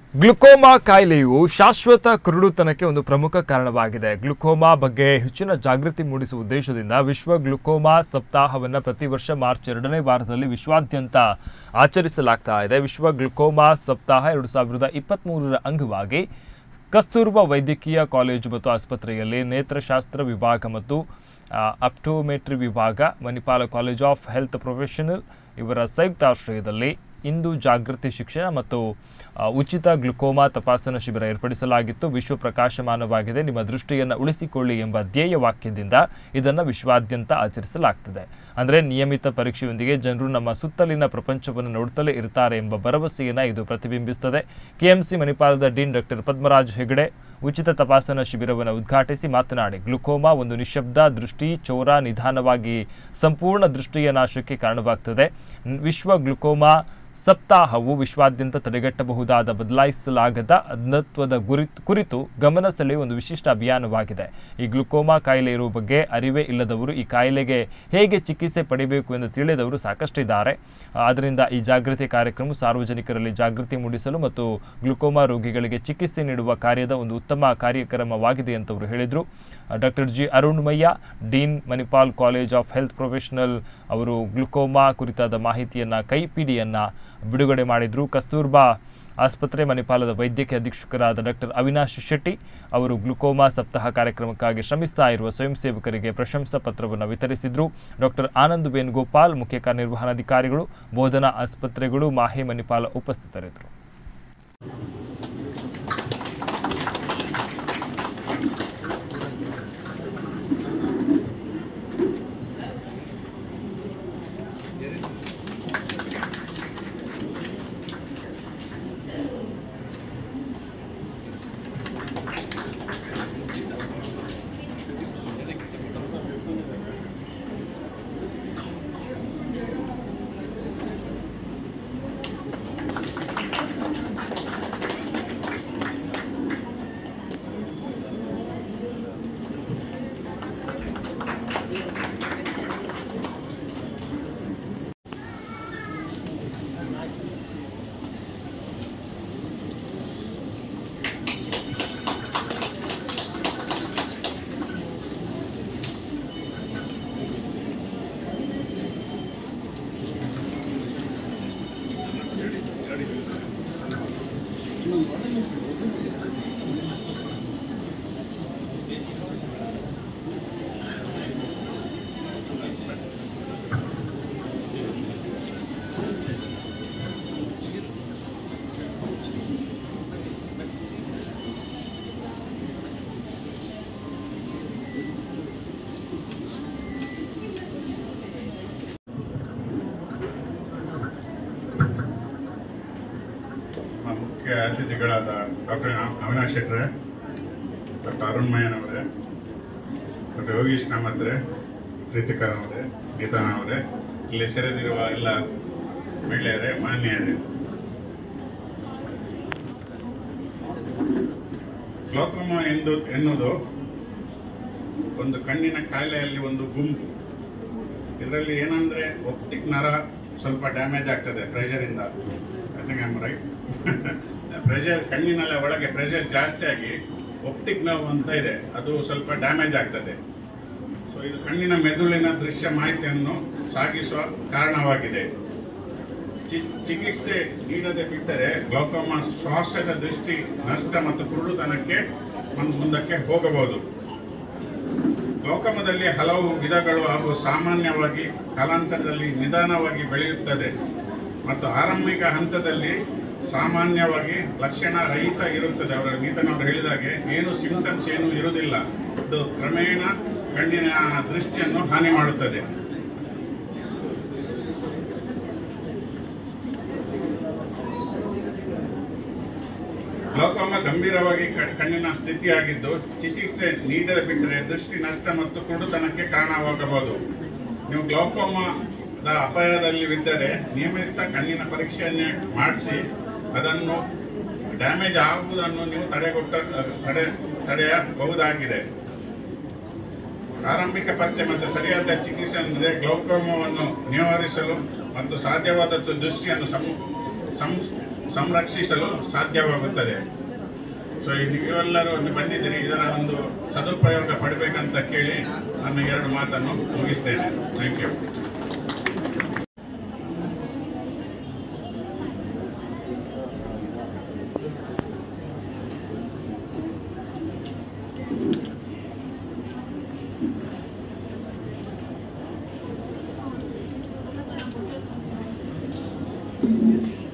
glaucoma ಕಾಯಿಲೆಯು ಶಾಶ್ವತ ಕುರುಡುತನಕ್ಕೆ ಒಂದು ಪ್ರಮುಖ ಕಾರಣವಾಗಿದೆ ಗ್ಲುಕೋಮಾ ಬಗ್ಗೆ ಹೆಚ್ಚಿನ ಜಾಗೃತಿ ಮೂಡಿಸುವ ಉದ್ದೇಶದಿಂದ ವಿಶ್ವ ಗ್ಲುಕೋಮಾ ಸಪ್ತಾಹವನ್ನು ಪ್ರತಿ ವರ್ಷ ಮಾರ್ಚ್ ಎರಡನೇ ವಾರದಲ್ಲಿ ವಿಶ್ವಾದ್ಯಂತ ಆಚರಿಸಲಾಗ್ತಾ ಇದೆ ವಿಶ್ವ ಗ್ಲುಕೋಮಾ ಸಪ್ತಾಹ ಎರಡು ಸಾವಿರದ ಇಪ್ಪತ್ತ್ಮೂರರ ಅಂಗವಾಗಿ ಕಸ್ತೂರ್ಬಾ ವೈದ್ಯಕೀಯ ಕಾಲೇಜು ಮತ್ತು ಆಸ್ಪತ್ರೆಯಲ್ಲಿ ನೇತ್ರಶಾಸ್ತ್ರ ವಿಭಾಗ ಮತ್ತು ಅಪ್ಟೋಮೆಟ್ರಿ ವಿಭಾಗ Manipal college of health professional ಇವರ ಸಂಯುಕ್ತಾಶ್ರಯದಲ್ಲಿ ಇಂದು ಜಾಗೃತಿ ಶಿಕ್ಷಣ ಮತ್ತು ಆ, ಉಚಿತ ಗ್ಲುಕೋಮಾ ತಪಾಸಣಾ ಶಿಬಿರ ಏರ್ಪಡಿಸಲಾಗಿತ್ತು ವಿಶ್ವ ಪ್ರಕಾಶಮಾನವಾಗಿದೆ ನಿಮ್ಮ ದೃಷ್ಟಿಯನ್ನು ಉಳಿಸಿಕೊಳ್ಳಿ ಎಂಬ ಧ್ಯೇಯ ವಾಕ್ಯದಿಂದ ಇದನ್ನು ವಿಶ್ವಾದ್ಯಂತ ಆಚರಿಸಲಾಗ್ತದೆ ಅಂದರೆ ನಿಯಮಿತ ಪರೀಕ್ಷೆಯೊಂದಿಗೆ ಜನರು ನಮ್ಮ ಸುತ್ತಲಿನ ಪ್ರಪಂಚವನ್ನು ನೋಡುತ್ತಲೇ ಇರ್ತಾರೆ ಎಂಬ ಭರವಸೆಯನ್ನು ಇದು ಪ್ರತಿಬಿಂಬಿಸುತ್ತದೆ ಕೆಎಂಸಿ ಮಣಿಪಾಲದ ಡೀನ್ ಡಾಕ್ಟರ್ ಪದ್ಮರಾಜ್ ಹೆಗಡೆ ಉಚಿತ ತಪಾಸಣಾ ಶಿಬಿರವನ್ನು ಉದ್ಘಾಟಿಸಿ ಮಾತನಾಡಿ ಗ್ಲುಕೋಮಾ ಒಂದು ನಿಶಬ್ದ ದೃಷ್ಟಿ ಚೋರ ನಿಧಾನವಾಗಿ ಸಂಪೂರ್ಣ ದೃಷ್ಟಿಯ ನಾಶಕ್ಕೆ ಕಾರಣವಾಗ್ತದೆ ನ್- ವಿಶ್ವ ಗ್ಲುಕೋಮಾ ಸಪ್ತಾಹವು ವಿಶ್ವಾದ್ಯಂತ ತಡೆಗಟ್ಟಬಹುದಾದ ಬದಲಾಯಿಸಲಾಗದ ಅಂಧತ್ವದ ಗುರಿ ಕುರಿತು ಗಮನ ಸೆಳೆಯುವ ಒಂದು ವಿಶಿಷ್ಟ ಅಭಿಯಾನವಾಗಿದೆ ಈ ಗ್ಲುಕೋಮಾ ಕಾಯಿಲೆ ಇರುವ ಬಗ್ಗೆ ಅರಿವೇ ಇಲ್ಲದವರು ಈ ಕಾಯಿಲೆಗೆ ಹೇಗೆ ಚಿಕಿತ್ಸೆ ಪಡೆಯಬೇಕು ಎಂದು ತಿಳಿದವರು ಸಾಕಷ್ಟಿದ್ದಾರೆ ಆದ್ದರಿಂದ ಈ ಜಾಗೃತಿ ಕಾರ್ಯಕ್ರಮ ಸಾರ್ವಜನಿಕರಲ್ಲಿ ಜಾಗೃತಿ ಮೂಡಿಸಲು ಮತ್ತು ಗ್ಲುಕೋಮಾ ರೋಗಿಗಳಿಗೆ ಚಿಕಿತ್ಸೆ ನೀಡುವ ಕಾರ್ಯದ ಒಂದು ಉತ್ತಮ ಕಾರ್ಯಕ್ರಮವಾಗಿದೆ ಅಂತ ಅವರು ಹೇಳಿದರು doctor G Arun Maiya dean Manipal college of health professional ಅವರು ಗ್ಲುಕೋಮಾ ಕುರಿತಾದ ಮಾಹಿತಿಯನ್ನು ಕೈಪಿಡಿಯನ್ನು ಬಿಡುಗಡೆ ಮಾಡಿದರು ಕಸ್ತೂರ್ಬಾ ಆಸ್ಪತ್ರೆ ಮಣಿಪಾಲದ ವೈದ್ಯಕೀಯ ಅಧೀಕ್ಷಕರಾದ ಡಾಕ್ಟರ್ ಅವಿನಾಶ್ ಶೆಟ್ಟಿ ಅವರು ಗ್ಲುಕೋಮಾ ಸಪ್ತಾಹ ಕಾರ್ಯಕ್ರಮಕ್ಕಾಗಿ ಶ್ರಮಿಸ್ತಾ ಇರುವ ಸ್ವಯಂ ಸೇವಕರಿಗೆ ಪ್ರಶಂಸಾ ಪತ್ರವನ್ನು ವಿತರಿಸಿದರು ಡಾಕ್ಟರ್ ಆನಂದ್ ವೇಣುಗೋಪಾಲ್ ಮುಖ್ಯ ಕಾರ್ಯನಿರ್ವಹಣಾಧಿಕಾರಿಗಳು ಬೋಧನಾ ಆಸ್ಪತ್ರೆಗಳು ಮಾಹೆ ಮಣಿಪಾಲ ಉಪಸ್ಥಿತರಿದ್ದರು ನಮ್ಮ ಮುಖ್ಯ ಅತಿಥಿಗಳಾದ ಡಾಕ್ಟರ್ ಅವಿನಾಶ್ ಶೆಟ್ರೆ ಡಾಕ್ಟರ್ ಅರುಣ್ಮಯ್ಯನವರೇ ಡಾಕ್ಟರ್ ಯೋಗೀಶ್ ಕಾಮತ್ರೆ ಪ್ರೀತಿಕರ್ ಅವರೇ ಗೀತಾನ ಅವರೇ ಇಲ್ಲಿ ಸೇರಿದಿರುವ ಎಲ್ಲ ಮಹಿಳೆಯರೇ ಮಾನ್ಯರೇ ಗ್ಲೋಕೋಮಾ ಎಂದು ಎನ್ನುವುದು ಒಂದು ಕಣ್ಣಿನ ಕಾಯಿಲೆಯಲ್ಲಿ ಒಂದು ಗುಂಪು ಇದರಲ್ಲಿ ಏನಂದ್ರೆ ಒಪ್ಟಿಕ್ ನರ ಸ್ವಲ್ಪ ಡ್ಯಾಮೇಜ್ ಆಗ್ತದೆ ಪ್ರೆಷರ್ ಇಂದ I think I'm right pressure ಕಣ್ಣಿನಲ್ಲಿ ಒಳಗೆ ಪ್ರೆಷರ್ ಜಾಸ್ತಿ ಆಗಿ ಒಪ್ಟಿಕ್ ನೋವು ಅಂತ ಇದೆ ಅದು ಸ್ವಲ್ಪ ಡ್ಯಾಮೇಜ್ ಆಗ್ತದೆ ಸೊ ಇದು ಕಣ್ಣಿನ ಮೆದುಳಿನ ದೃಶ್ಯ ಮಾಹಿತಿಯನ್ನು ಸಾಗಿಸುವ ಕಾರಣವಾಗಿದೆ ಚಿ- ಚಿಕಿತ್ಸೆ ನೀಡದೆ ಬಿಟ್ಟರೆ ಗ್ಲೋಕೋಮಾ ಶ್ವಾಸದ ದೃಷ್ಟಿ ನಷ್ಟ ಮತ್ತು ಕುರುಡುತನಕ್ಕೆ ಮುಂದ್- ಮುಂದಕ್ಕೆ ಹೋಗಬಹುದು ಗ್ಲೋಕಮದಲ್ಲಿ ಹಲವು ವಿಧಗಳು ಹಾಗೂ ಸಾಮಾನ್ಯವಾಗಿ ಕಾಲಾಂತರದಲ್ಲಿ ನಿಧಾನವಾಗಿ ಬೆಳೆಯುತ್ತದೆ ಮತ್ತು ಆರಂಭಿಕ ಹಂತದಲ್ಲಿ ಸಾಮಾನ್ಯವಾಗಿ ಲಕ್ಷಣ ರಹಿತ ಇರುತ್ತದೆ ಅವರ ನೀತನವರು ಹೇಳಿದಾಗೆ ಏನು ಸಿಂಟಮ್ಸ್ ಏನು ಇರುವುದಿಲ್ಲ ಇದು ಕ್ರಮೇಣ ಕಣ್ಣಿನ ದೃಷ್ಟಿಯನ್ನು ಹಾನಿ ಮಾಡುತ್ತದೆ ಗ್ಲೋಕೋಮ ಗಂಭೀರವಾಗಿ ಕ- ಕಣ್ಣಿನ ಸ್ಥಿತಿಯಾಗಿದ್ದು ಚಿಕಿತ್ಸೆ ನೀಡದೆ ಬಿಟ್ಟರೆ ದೃಷ್ಟಿ ನಷ್ಟ ಮತ್ತು ಕುರುಡುತನಕ್ಕೆ ಕಾರಣವಾಗಬಹುದು ನೀವು ಗ್ಲೋಕೋಮದ ಅಪಾಯದಲ್ಲಿ ಬಿದ್ದರೆ ನಿಯಮಿತ ಕಣ್ಣಿನ ಪರೀಕ್ಷೆಯನ್ನೇ ಮಾಡಿಸಿ ಅದನ್ನು ಡ್ಯಾಮೇಜ್ ಆಗುವುದನ್ನು ನೀವು ತಡೆಗೊಟ್ಟ ತಡೆ ತಡೆಯಬಹುದಾಗಿದೆ ಆರಂಭಿಕ ಪತ್ತೆ ಮತ್ತು ಸರಿಯಾದ ಚಿಕಿತ್ಸೆ ಅಂದರೆ ಗ್ಲೌಕೋಮವನ್ನು ನಿವಾರಿಸಲು ಮತ್ತು ಸಾಧ್ಯವಾದಷ್ಟು ದೃಷ್ಟಿಯನ್ನು ಸಂ ಸಂ ಸಂರಕ್ಷಿಸಲು ಸಾಧ್ಯವಾಗುತ್ತದೆ ಸೊ ನೀವೆಲ್ಲರೂ ಬಂದಿದ್ದೀರಿ ಇದರ ಒಂದು ಸದುಪಯೋಗ ಪಡಬೇಕಂತ ಕೇಳಿ ನನ್ನ ಎರಡು ಮಾತನ್ನು ಮುಗಿಸ್ತೇನೆ ಥ್ಯಾಂಕ್ ಯು Thank